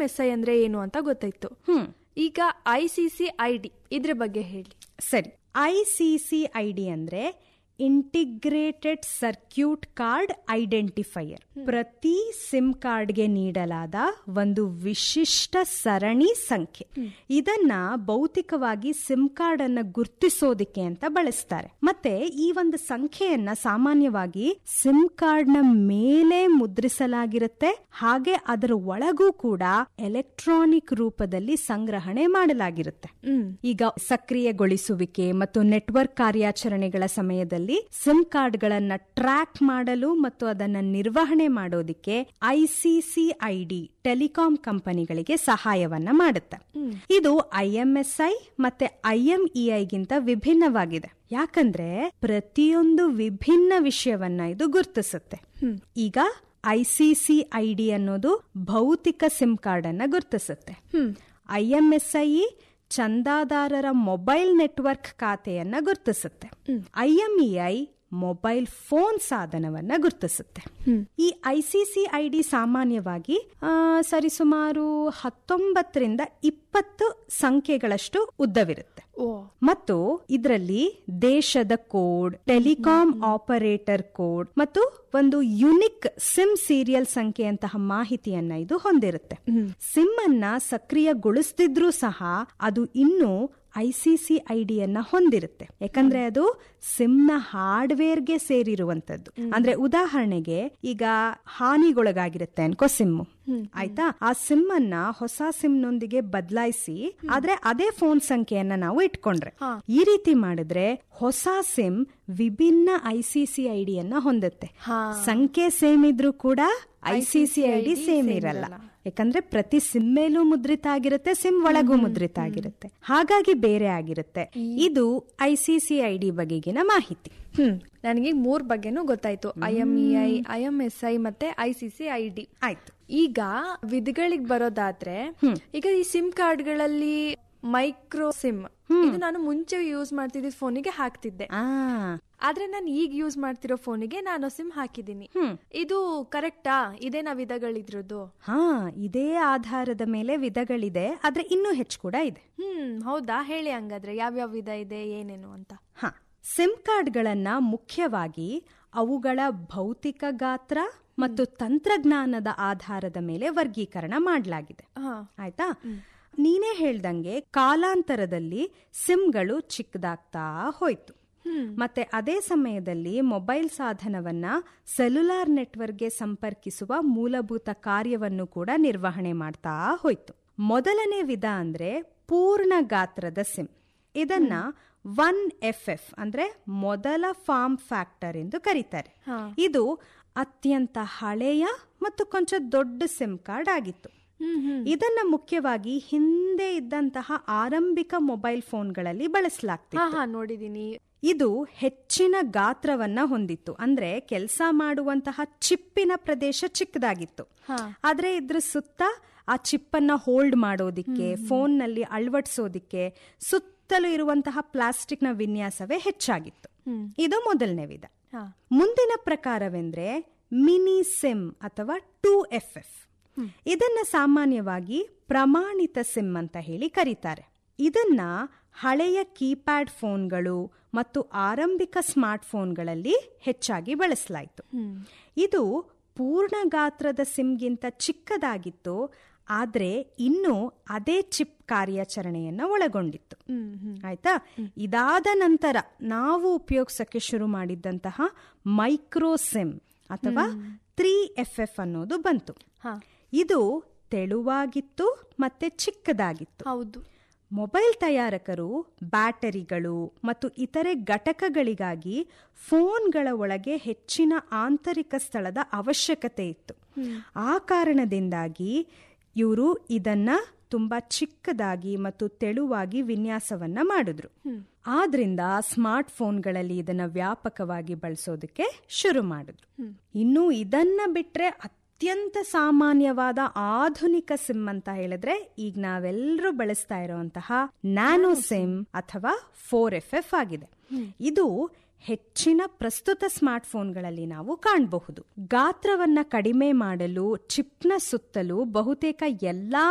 S I ಅಂದ್ರೆ ಏನು ಅಂತ ಗೊತ್ತಾಯ್ತು ಹ್ಮ್ ಈಗ I C C I D ಇದ್ರ ಬಗ್ಗೆ ಹೇಳಿ ಸರಿ I C C I D ಅಂದ್ರೆ ಇಂಟಿಗ್ರೇಟೆಡ್ ಸರ್ಕ್ಯೂಟ್ ಕಾರ್ಡ್ ಐಡೆಂಟಿಫೈಯರ್ ಪ್ರತಿ ಸಿಮ್ ಕಾರ್ಡ್ಗೆ ನೀಡಲಾದ ಒಂದು ವಿಶಿಷ್ಟ ಸರಣಿ ಸಂಖ್ಯೆ ಇದನ್ನ ಭೌತಿಕವಾಗಿ ಸಿಮ್ ಕಾರ್ಡ್ ಅನ್ನ ಗುರ್ತಿಸೋದಿಕ್ಕೆ ಅಂತ ಬಳಸ್ತಾರೆ ಮತ್ತೆ ಈ ಒಂದು ಸಂಖ್ಯೆಯನ್ನ ಸಾಮಾನ್ಯವಾಗಿ ಸಿಮ್ ಕಾರ್ಡ್ ನ ಮೇಲೆ ಮುದ್ರಿಸಲಾಗಿರುತ್ತೆ ಹಾಗೆ ಅದರ ಒಳಗೂ ಕೂಡ ಎಲೆಕ್ಟ್ರಾನಿಕ್ ರೂಪದಲ್ಲಿ ಸಂಗ್ರಹಣೆ ಮಾಡಲಾಗಿರುತ್ತೆ ಈಗ ಸಕ್ರಿಯಗೊಳಿಸುವಿಕೆ ಮತ್ತು ನೆಟ್ವರ್ಕ್ ಕಾರ್ಯಾಚರಣೆಗಳ ಸಮಯದಲ್ಲಿ ಸಿಮ್ ಕಾರ್ಡ್ಗಳನ್ನ ಟ್ರ್ಯಾಕ್ ಮಾಡಲು ಮತ್ತು ಅದನ್ನ ನಿರ್ವಹಣೆ ಮಾಡೋದಿಕ್ಕೆ ಐಸಿಸಿಐಡಿ ಟೆಲಿಕಾಂ ಕಂಪನಿಗಳಿಗೆ ಸಹಾಯವನ್ನ ಮಾಡುತ್ತೆ ಇದು ಐಎಂಎಸ್ಐ ಮತ್ತೆ ಐಎಂಇಐಗಿಂತ ವಿಭಿನ್ನವಾಗಿದೆ ಯಾಕಂದ್ರೆ ಪ್ರತಿಯೊಂದು ವಿಭಿನ್ನ ವಿಷಯವನ್ನ ಇದು ಗುರುತಿಸುತ್ತೆ ಈಗ ಐಸಿಸಿಐಡಿ ಅನ್ನೋದು ಭೌತಿಕ ಸಿಮ್ ಕಾರ್ಡ್ ಅನ್ನ ಗುರುತಿಸುತ್ತೆ ಐಎಂಎಸ್ಐ ಚಂದಾದಾರರ ಮೊಬೈಲ್ ನೆಟ್ವರ್ಕ್ ಖಾತೆಯನ್ನ ಗುರುತಿಸುತ್ತೆ ಐಎಂಇಐ ಮೊಬೈಲ್ ಫೋನ್ ಸಾಧನವನ್ನ ಗುರುತಿಸುತ್ತೆ ಈ ಐಸಿಸಿಐಡಿ ಸಾಮಾನ್ಯವಾಗಿ ಆ, ಸರಿಸುಮಾರು ಹತ್ತೊಂಬತ್ತರಿಂದ ಇಪ್ಪತ್ತು ಸಂಖ್ಯೆಗಳಷ್ಟು ಉದ್ದವಿರುತ್ತೆ ಓ ಮತ್ತು ಇದರಲ್ಲಿ ದೇಶದ ಕೋಡ್ ಟೆಲಿಕಾಂ ಆಪರೇಟರ್ ಕೋಡ್ ಮತ್ತು ಒಂದು ಯುನಿಕ್ ಸಿಮ್ ಸೀರಿಯಲ್ ಸಂಖ್ಯೆಯಂತಹ ಮಾಹಿತಿಯನ್ನ ಇದು ಹೊಂದಿರುತ್ತೆ ಸಿಮ್ ಅನ್ನ ಸಕ್ರಿಯಗೊಳಿಸದಿದ್ರೂ ಸಹ ಅದು ಇನ್ನೂ ಐಸಿಸಿ ಐಡಿಯನ್ನ ಹೊಂದಿರುತ್ತೆ ಯಾಕಂದ್ರೆ ಅದು ಸಿಮ್ ನ ಹಾರ್ಡ್ವೇರ್ಗೆ ಸೇರಿರುವಂತದ್ದು ಅಂದ್ರೆ ಉದಾಹರಣೆಗೆ ಈಗ ಹಾನಿಗೊಳಗಾಗಿರುತ್ತೆ ಅನ್ಕೋ ಸಿಮ್ ಆಯ್ತಾ ಆ ಸಿಮ್ ಅನ್ನ ಹೊಸ ಸಿಮ್ ನೊಂದಿಗೆ ಬದಲಾಯಿಸಿ ಆದ್ರೆ ಅದೇ ಫೋನ್ ಸಂಖ್ಯೆಯನ್ನ ನಾವು ಇಟ್ಕೊಂಡ್ರೆ ಈ ರೀತಿ ಮಾಡಿದ್ರೆ ಹೊಸ ಸಿಮ್ ವಿಭಿನ್ನ ಐಸಿಸಿ ಐಡಿಯನ್ನ ಹೊಂದುತ್ತೆ ಸಂಖ್ಯೆ ಸೇಮ್ ಇದ್ರೂ ಕೂಡ ಐಸಿಸಿ ಐಡಿ ಸೇಮ್ ಇರಲ್ಲ ಯಾಕಂದ್ರೆ ಪ್ರತಿ ಸಿಮ್ ಮೇಲೂ ಮುದ್ರಿತ ಆಗಿರುತ್ತೆ ಸಿಮ್ ಒಳಗೂ ಮುದ್ರಿತ ಆಗಿರುತ್ತೆ ಹಾಗಾಗಿ ಬೇರೆ ಆಗಿರುತ್ತೆ ಇದು ಐಸಿಸಿ ಐಡಿ ಬಗೆಗಿನ ಮಾಹಿತಿ ಹ್ಮ್ ನನಗೆ ಮೂರ್ ಬಗ್ಗೆನೂ ಗೊತ್ತಾಯ್ತು I M E I I M S I ಮತ್ತೆ I C C I D ಆಯ್ತು ಈಗ ವಿಧಗಳಿಗೆ ಬರೋದಾದ್ರೆ ಈಗ ಈ ಸಿಮ್ ಕಾರ್ಡ್ಗಳಲ್ಲಿ ಮೈಕ್ರೋ ಸಿಮ್ ಇದು ನಾನು ಮುಂಚೆ ಯೂಸ್ ಮಾಡ್ತಿದ್ದ ಫೋನಿಗೆ ಹಾಕ್ತಿದ್ದೆ ಆ ಆದ್ರೆ ನಾನು ಈಗ ಯೂಸ್ ಮಾಡ್ತಿರೋ ಫೋನಿಗೆ ನಾನು ಸಿಮ್ ಹಾಕಿದ್ದೀನಿ ಇದು ಕರೆಕ್ಟಾ ಇದೇನಾ ವಿಧಗಳಿದ್ರದ್ದು ಹಾ ಇದೇ ಆಧಾರದ ಮೇಲೆ ವಿಧಗಳಿದೆ ಆದ್ರೆ ಇನ್ನೂ ಹೆಚ್ಚು ಕೂಡ ಇದೆ ಹ್ಮ್ ಹೌದಾ ಹೇಳಿ ಹಂಗಾದ್ರೆ ಯಾವ್ಯಾವ ವಿಧ ಇದೆ ಏನೇನು ಅಂತ ಹ ಸಿಮ್ ಕಾರ್ಡ್ಗಳನ್ನ ಮುಖ್ಯವಾಗಿ ಅವುಗಳ ಭೌತಿಕ ಗಾತ್ರ ಮತ್ತು ತಂತ್ರಜ್ಞಾನದ ಆಧಾರದ ಮೇಲೆ ವರ್ಗೀಕರಣ ಮಾಡಲಾಗಿದೆ ಹಾ ಆಯ್ತಾ ನೀನೇ ಹೇಳ್ದಂಗೆ ಕಾಲಾಂತರದಲ್ಲಿ ಸಿಮ್ಗಳು ಚಿಕ್ಕದಾಗ್ತಾ ಹೋಯ್ತು ಮತ್ತೆ ಅದೇ ಸಮಯದಲ್ಲಿ ಮೊಬೈಲ್ ಸಾಧನವನ್ನ ಸೆಲ್ಯುಲಾರ್ ನೆಟ್ವರ್ಕ್ಗೆ ಸಂಪರ್ಕಿಸುವ ಮೂಲಭೂತ ಕಾರ್ಯವನ್ನು ಕೂಡ ನಿರ್ವಹಣೆ ಮಾಡ್ತಾ ಹೋಯ್ತು ಮೊದಲನೇ ವಿಧ ಅಂದ್ರೆ ಪೂರ್ಣ ಗಾತ್ರದ ಸಿಮ್ ಇದನ್ನ ಒನ್ ಎಫ್ ಎಫ್ ಅಂದ್ರೆ ಮೊದಲ ಫಾರ್ಮ್ ಫ್ಯಾಕ್ಟರ್ ಎಂದು ಕರೀತಾರೆ ಇದು ಅತ್ಯಂತ ಹಳೆಯ ಮತ್ತು ಕೊಂಚ ದೊಡ್ಡ ಸಿಮ್ ಕಾರ್ಡ್ ಆಗಿತ್ತು ಇದನ್ನ ಮುಖ್ಯವಾಗಿ ಹಿಂದೆ ಇದ್ದಂತಹ ಆರಂಭಿಕ ಮೊಬೈಲ್ ಫೋನ್ಗಳಲ್ಲಿ ಬಳಸಲಾಗ್ತಿತ್ತು ಹಾ ಹಾ ನೋಡಿದೀನಿ ಇದು ಹೆಚ್ಚಿನ ಗಾತ್ರವನ್ನ ಹೊಂದಿತ್ತು ಅಂದ್ರೆ ಕೆಲಸ ಮಾಡುವಂತಹ ಚಿಪ್ಪಿನ ಪ್ರದೇಶ ಚಿಕ್ಕದಾಗಿತ್ತು ಆದ್ರೆ ಇದ್ರ ಸುತ್ತ ಆ ಚಿಪ್ಪನ್ನ ಹೋಲ್ಡ್ ಮಾಡೋದಿಕ್ಕೆ ಫೋನ್ ನಲ್ಲಿ ಅಳವಡಿಸೋದಿಕ್ಕೆ ಸುತ್ತಲೂ ಇರುವಂತಹ ಪ್ಲಾಸ್ಟಿಕ್ ನ ವಿನ್ಯಾಸವೇ ಹೆಚ್ಚಾಗಿತ್ತು ಇದು ಮೊದಲನೇ ವಿಧ ಹಾ ಮುಂದಿನ ಪ್ರಕಾರವೆಂದ್ರೆ ಮಿನಿ ಸಿಮ್ ಅಥವಾ ಟೂ ಎಫ್ ಎಫ್ ಇದನ್ನ ಸಾಮಾನ್ಯವಾಗಿ ಪ್ರಮಾಣಿತ ಸಿಮ್ ಅಂತ ಹೇಳಿ ಕರೀತಾರೆ ಇದನ್ನ ಹಳೆಯ ಕೀಪ್ಯಾಡ್ ಫೋನ್ಗಳು ಮತ್ತು ಆರಂಭಿಕ ಸ್ಮಾರ್ಟ್ ಫೋನ್ಗಳಲ್ಲಿ ಹೆಚ್ಚಾಗಿ ಬಳಸಲಾಯಿತು ಇದು ಪೂರ್ಣ ಗಾತ್ರದ ಸಿಮ್ಗಿಂತ ಚಿಕ್ಕದಾಗಿತ್ತು ಆದ್ರೆ ಇನ್ನೂ ಅದೇ ಚಿಪ್ ಕಾರ್ಯಾಚರಣೆಯನ್ನ ಒಳಗೊಂಡಿತ್ತು ಆಯ್ತಾ ಇದಾದ ನಂತರ ನಾವು ಉಪಯೋಗಿಸಕ್ಕೆ ಶುರು ಮಾಡಿದ್ದಂತಹ ಮೈಕ್ರೋ ಸಿಮ್ ಅಥವಾ ತ್ರೀ ಎಫ್ ಎಫ್ ಅನ್ನೋದು ಬಂತು ಹಾ ಇದು ತೆಳುವಾಗಿತ್ತು ಮತ್ತೆ ಚಿಕ್ಕದಾಗಿತ್ತು ಹೌದು ಮೊಬೈಲ್ ತಯಾರಕರು ಬ್ಯಾಟರಿಗಳು ಮತ್ತು ಇತರೆ ಘಟಕಗಳಿಗಾಗಿ ಫೋನ್ಗಳ ಒಳಗೆ ಹೆಚ್ಚಿನ ಆಂತರಿಕ ಸ್ಥಳದ ಅವಶ್ಯಕತೆ ಇತ್ತು ಆ ಕಾರಣದಿಂದಾಗಿ ಇವರು ಇದನ್ನ ತುಂಬಾ ಚಿಕ್ಕದಾಗಿ ಮತ್ತು ತೆಳುವಾಗಿ ವಿನ್ಯಾಸವನ್ನ ಮಾಡಿದ್ರು ಆದ್ರಿಂದ ಸ್ಮಾರ್ಟ್ ಫೋನ್ಗಳಲ್ಲಿ ಇದನ್ನ ವ್ಯಾಪಕವಾಗಿ ಬಳಸೋದಕ್ಕೆ ಶುರು ಮಾಡಿದ್ರು ಇನ್ನು ಇದನ್ನ ಬಿಟ್ರೆ ಅತ್ಯಂತ ಸಾಮಾನ್ಯವಾದ ಆಧುನಿಕ ಸಿಮ್ ಅಂತ ಹೇಳಿದ್ರೆ ಈಗ ನಾವೆಲ್ಲರೂ ಬಳಸ್ತಾ ಇರುವಂತಹ ನ್ಯಾನೋ ಸಿಮ್ ಅಥವಾ ಫೋರ್ ಎಫ್ ಎಫ್ ಆಗಿದೆ ಇದು ಹೆಚ್ಚಿನ ಪ್ರಸ್ತುತ ಸ್ಮಾರ್ಟ್ ಫೋನ್ಗಳಲ್ಲಿ ನಾವು ಕಾಣಬಹುದು ಗಾತ್ರವನ್ನ ಕಡಿಮೆ ಮಾಡಲು ಚಿಪ್ನ ಸುತ್ತಲೂ ಬಹುತೇಕ ಎಲ್ಲಾ